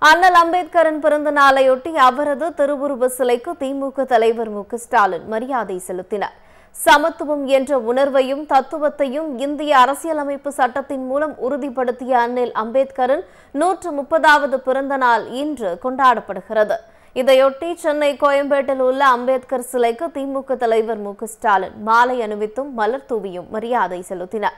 அண்ணல் அம்பேத்கரின் பிறந்த நாளையொட்டி அவரது திருவுருவ சிலைக்கு திமுக தலைவர் மு க ஸ்டாலின் மரியாதை செலுத்தினார் சமத்துவம் என்ற உணர்வையும் தத்துவத்தையும் இந்திய அரசியலமைப்பு சட்டத்தின் மூலம் உறுதிப்படுத்திய அண்ணல் அம்பேத்கரின் நூற்று முப்பதாவது பிறந்த நாள் இன்று கொண்டாடப்படுகிறது இதையொட்டி சென்னை கோயம்பேட்டில் உள்ள அம்பேத்கர் சிலைக்கு திமுக தலைவர் மு க ஸ்டாலின் மாலை அணிவித்தும் மலர் தூவியும் மரியாதை செலுத்தினார்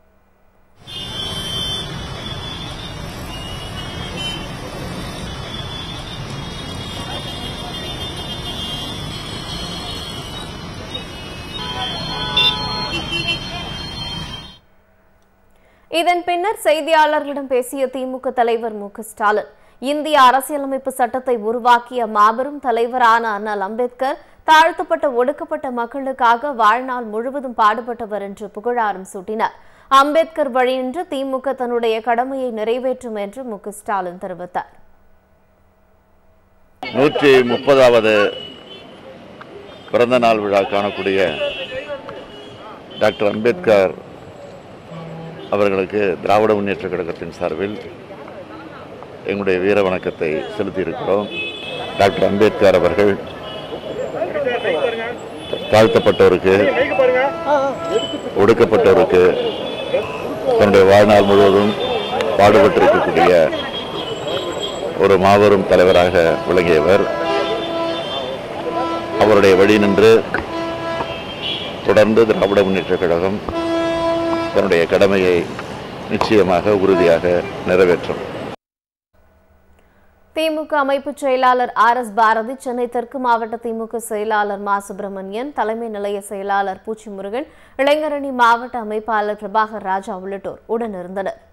இதன் பின்னர் செய்தியாளர்களிடம் பேசிய திமுக தலைவர் மு க ஸ்டாலின் இந்திய அரசியலமைப்பு சட்டத்தை உருவாக்கிய மாபெரும் தலைவரான அண்ணல் அம்பேத்கர் தாழ்த்தப்பட்ட ஒடுக்கப்பட்ட மக்களுக்காக வாழ்நாள் முழுவதும் பாடுபட்டவர் என்று புகழாரம் சூட்டினார் அம்பேத்கர் வழியின்றி திமுக தன்னுடைய கடமையை நிறைவேற்றும் என்று மு க ஸ்டாலின் தெரிவித்தார் நூற்றி முப்பதாவது பிறந்த நாள் விழா காணக்கூடிய டாக்டர் அம்பேத்கர் அவர்களுக்கு திராவிட முன்னேற்ற கழகத்தின் சார்பில் எங்களுடைய வீர வணக்கத்தை செலுத்தியிருக்கிறோம் டாக்டர் அம்பேத்கர் அவர்கள் தாழ்த்தப்பட்டோருக்கு ஒடுக்கப்பட்டோருக்கு தன்னுடைய வாழ்நாள் முழுவதும் பாடுபட்டிருக்கக்கூடிய ஒரு மாபெரும் தலைவராக விளங்கியவர் அவருடைய வழி நின்று தொடர்ந்து திராவிட முன்னேற்ற கழகம் தன்னுடைய கடமையை நிச்சயமாக உறுதியாக நிறைவேற்றும் திமுக அமைப்பு செயலாளர் ஆர் எஸ் பாரதி சென்னை தெற்கு மாவட்ட திமுக செயலாளர் மா சுப்பிரமணியன் தலைமை நிலைய செயலாளர் பூச்சி முருகன் இளைஞரணி மாவட்ட அமைப்பாளர் பிரபாகர் ராஜா உள்ளிட்டோர் உடனிருந்தனர்